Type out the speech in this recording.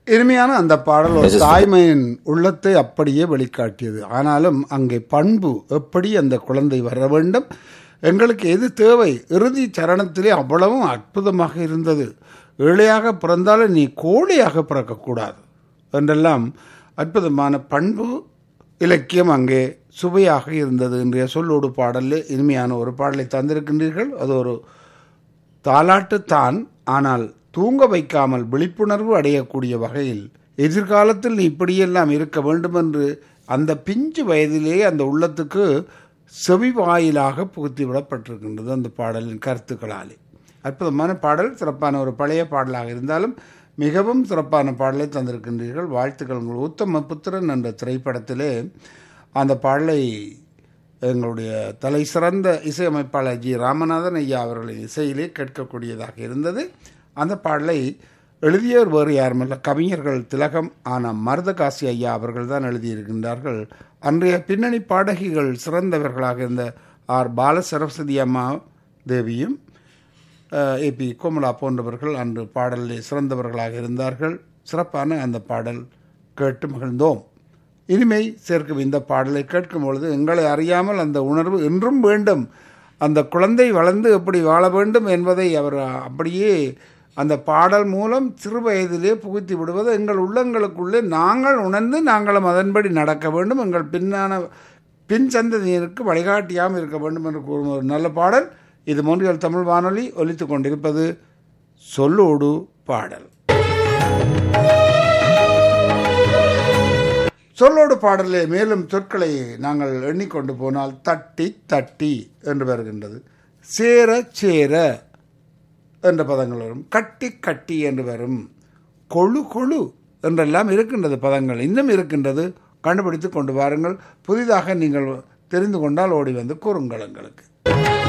இனிமையான அந்த பாடல் ஒரு தாய்மையின் உள்ளத்தை அப்படியே வெளிக்காட்டியது ஆனாலும் அங்கே பண்பு எப்படி அந்த குழந்தை வர வேண்டும் எங்களுக்கு எது தேவை இறுதி சரணத்திலே அவ்வளவும் அற்புதமாக இருந்தது ஏழையாக பிறந்தாலும் நீ கோழியாக பிறக்கக்கூடாது என்றெல்லாம் அற்புதமான பண்பு இலக்கியம் அங்கே சுவையாக இருந்தது இன்றைய சொல்லோடு பாடலில் இனிமையான ஒரு பாடலை தந்திருக்கின்றீர்கள் அது ஒரு தாலாட்டு தான் ஆனால் தூங்க வைக்காமல் விழிப்புணர்வு அடையக்கூடிய வகையில் எதிர்காலத்தில் நீ இப்படியெல்லாம் இருக்க வேண்டும் என்று அந்த பிஞ்சு வயதிலேயே அந்த உள்ளத்துக்கு செவி வாயிலாக புகுத்தி விடப்பட்டிருக்கின்றது அந்த பாடலின் கருத்துக்களாலே அற்புதமான பாடல் சிறப்பான ஒரு பழைய பாடலாக இருந்தாலும் மிகவும் சிறப்பான பாடலை தந்திருக்கின்றீர்கள் வாழ்த்துக்கள் உங்கள் உத்தம புத்திரன் என்ற திரைப்படத்திலே அந்த பாடலை எங்களுடைய தலை சிறந்த இசையமைப்பாளர் ஜி ராமநாதன் ஐயா அவர்களின் இசையிலே கேட்கக்கூடியதாக இருந்தது அந்த பாடலை எழுதியவர் வேறு யாருமல்ல கவிஞர்கள் திலகம் ஆன மருதகாசி ஐயா அவர்கள் தான் எழுதியிருக்கின்றார்கள் அன்றைய பின்னணி பாடகிகள் சிறந்தவர்களாக இருந்த ஆர் பால சரஸ்வதி அம்மா தேவியும் ஏபி கோமலா போன்றவர்கள் அன்று பாடலில் சிறந்தவர்களாக இருந்தார்கள் சிறப்பான அந்த பாடல் கேட்டு மகிழ்ந்தோம் இனிமை சேர்க்கும் இந்த பாடலை கேட்கும் பொழுது எங்களை அறியாமல் அந்த உணர்வு என்றும் வேண்டும் அந்த குழந்தை வளர்ந்து எப்படி வாழ வேண்டும் என்பதை அவர் அப்படியே அந்த பாடல் மூலம் சிறு வயதிலே புகுத்தி விடுவது எங்கள் உள்ளங்களுக்குள்ளே நாங்கள் உணர்ந்து நாங்களும் அதன்படி நடக்க வேண்டும் எங்கள் பின்னான பின் சந்ததியினருக்கு வழிகாட்டியாமல் இருக்க வேண்டும் என்று கூறும் ஒரு நல்ல பாடல் இது மொன்றியல் தமிழ் வானொலி ஒலித்து கொண்டிருப்பது சொல்லோடு பாடல் சொல்லோடு பாடலே மேலும் சொற்களை நாங்கள் எண்ணிக்கொண்டு போனால் தட்டி தட்டி என்று வருகின்றது சேர சேர என்ற பதங்கள் வரும் கட்டி கட்டி என்று வரும் கொழு கொழு என்றெல்லாம் இருக்கின்றது பதங்கள் இன்னும் இருக்கின்றது கண்டுபிடித்து கொண்டு வாருங்கள் புதிதாக நீங்கள் தெரிந்து கொண்டால் ஓடி வந்து கூறுங்கள் எங்களுக்கு